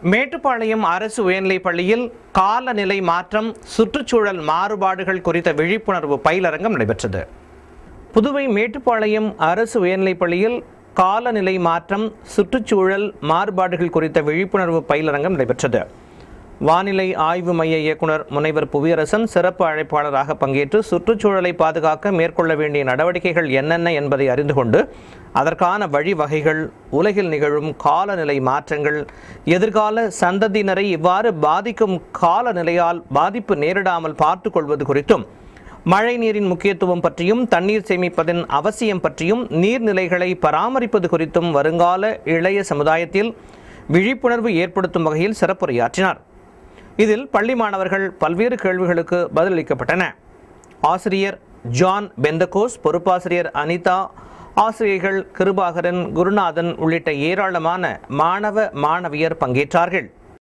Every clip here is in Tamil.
மேட்டுப்பாளையம் அரசு உயர்நிலைப் பள்ளியில் காலநிலை மாற்றம் சுற்றுச்சூழல் மாறுபாடுகள் குறித்த விழிப்புணர்வு பயிலரங்கம் நடைபெற்றது புதுவை மேட்டுப்பாளையம் அரசு உயர்நிலைப் பள்ளியில் காலநிலை மாற்றம் சுற்றுச்சூழல் மாறுபாடுகள் குறித்த விழிப்புணர்வு பயிலரங்கம் நடைபெற்றது வானிலை ஆய்வு மைய இயக்குனர் முனைவர் புவியரசன் சிறப்பு அழைப்பாளராக பங்கேற்று சுற்றுச்சூழலை பாதுகாக்க மேற்கொள்ள வேண்டிய நடவடிக்கைகள் என்னென்ன என்பதை அறிந்து கொண்டு அதற்கான வழிவகைகள் உலகில் நிகழும் காலநிலை மாற்றங்கள் எதிர்கால சந்ததியினரை இவ்வாறு பாதிக்கும் காலநிலையால் பாதிப்பு நேரிடாமல் பார்த்து கொள்வது குறித்தும் மழை நீரின் முக்கியத்துவம் பற்றியும் தண்ணீர் சேமிப்பதன் அவசியம் பற்றியும் நீர்நிலைகளை பராமரிப்பது குறித்தும் வருங்கால இளைய சமுதாயத்தில் விழிப்புணர்வு ஏற்படுத்தும் வகையில் சிறப்புரையாற்றினார் இதில் பள்ளி மாணவர்கள் பல்வேறு கேள்விகளுக்கு பதிலளிக்கப்பட்டன ஆசிரியர் ஜான் பெந்தகோஸ் பொறுப்பாசிரியர் அனிதா ஆசிரியர்கள் கிருபாகரன் குருநாதன் உள்ளிட்ட ஏராளமான மாணவ மாணவியர் பங்கேற்றார்கள்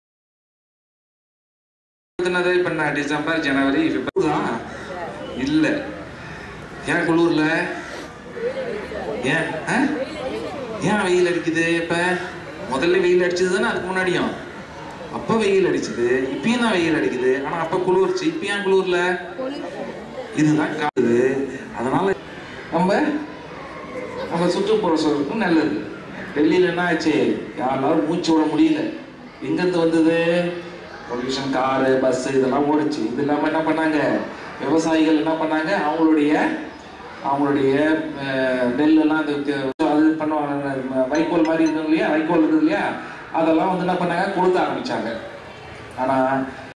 எழுதுனதே இப்ப என்ன டிசம்பர் ஜனவரி பிப்ரவரி இல்ல ஏன் குளூர்ல ஏன் ஆ? ஏன் வெயில் அடிக்குது இப்ப முதல்ல வெயில் அடிச்சது தானே அதுக்கு முன்னாடியும் அப்ப வெயில் அடிச்சது இப்பயும் தான் வெயில் அடிக்குது ஆனா அப்ப குளிர்ச்சு இப்ப ஏன் குளூர்ல இதுதான் காது அதனால நம்ம நம்ம சுற்றுப்புற சூழலுக்கும் நல்லது டெல்லியில என்ன ஆச்சு யாராலும் மூச்சு விட முடியல எங்கிருந்து வந்தது பொல்யூஷன் காரு பஸ் இதெல்லாம் ஓடுச்சு இது இல்லாம என்ன பண்ணாங்க விவசாயிகள் என்ன பண்ணாங்க அவங்களுடைய அவங்களுடைய அஹ், நெல்லெல்லாம் அது க- அது பண்ணுவாங்க ம- வைக்கோல் மாதிரி இருந்தது இல்லையா வைக்கோல் இருந்தது இல்லையா அதெல்லாம் வந்து என்ன பண்ணாங்க கொடுக்க ஆரம்பிச்சாங்க ஆனா